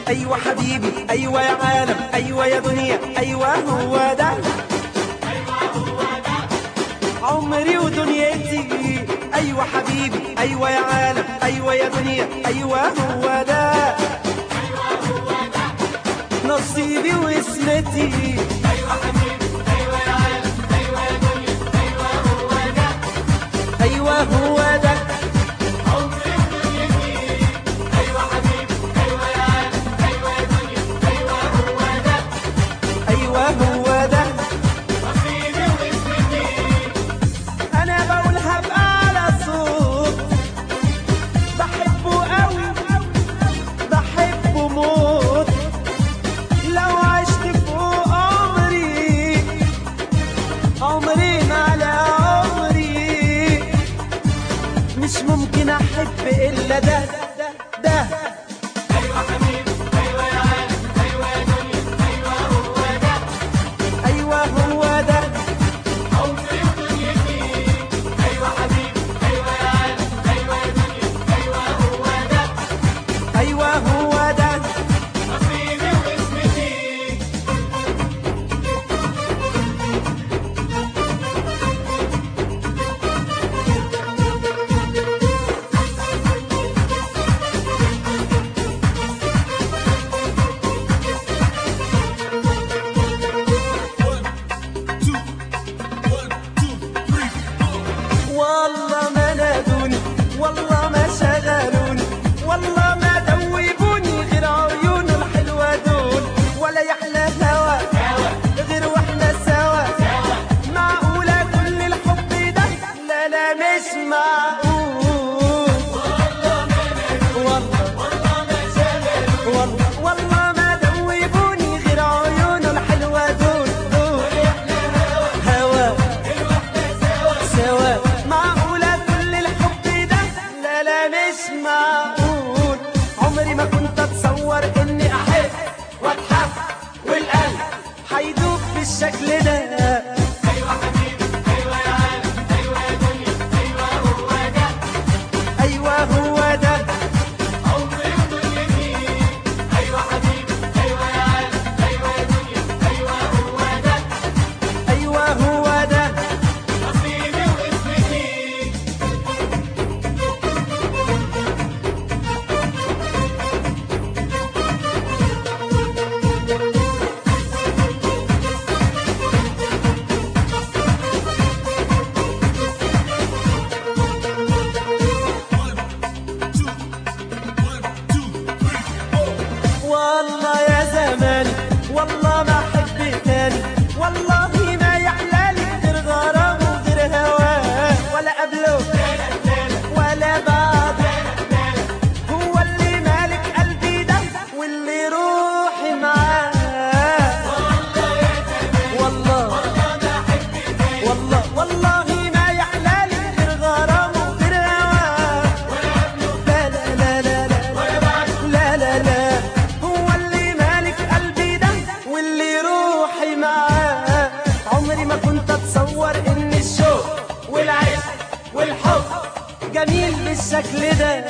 أيوة حبيبي أيوة يا عالم أيوة يا دنيا أيوة هو ده عمري ودنيتي أيوة حبيبي أيوة يا عالم أيوة يا دنيا أيوة هو ده نصيبي واسمتي أيوة هو ده أيوة هو ده أنا بقولها بأعلى صوت بحبه قوي بحبه موت لو عشت فوق عمري عمري ما على عمري مش ممكن أحب إلا ده ده ده أيوة هو ده أيوة هو ده والله ما نادوني والله ما شغلوني والله ما دوبوني غير عيون الحلوة دول ولا يحلى هوا غير واحنا سوا معقولة كل الحب ده لا لا مش معقول والله والله والله ما دوبوني غير عيون الحلوة دول دول هوا سوا معقولة كل الحب ده لا لا مش معقول عمري ما كنت اتصور اني احب واتحب والقلب هيدوب بالشكل ده ايوه هو ده ايوه هو ده والله يا زماني والله ما احب تاني والله ما يحلالي غير غرام وغير هواه ولا قبله ولا بعد هو اللي مالك قلبي ده واللي روحي معاه والله والله والله ما يحلالي غير غرام وغير هواه لا لا لا لا لا لا لا لا هو اللي مالك قلبي ده واللي روحي معاه عمري ما كنت اتصور ان الشوق والعشق والحب جميل بالشكل ده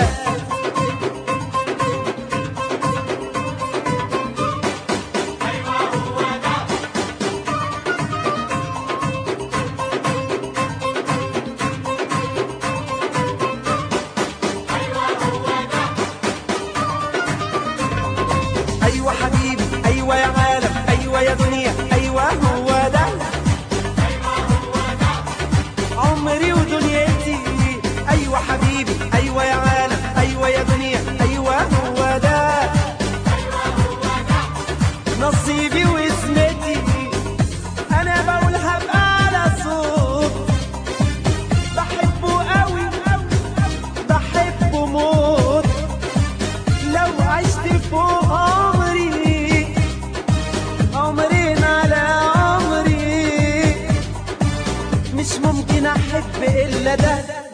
ايوه حبيبي ايوه يا عالم ايوه يا دنيا ايوه هو ده عمري ودنيتي ايوه حبيبي ايوه يا عالم ايوه يا دنيا ايوه هو ده نصيبي واسمتي انا بقولها باعلى صوت بحبه قوي بحبه موت لو عشت فوق عمري عمرين على عمري مش ممكن احب الا ده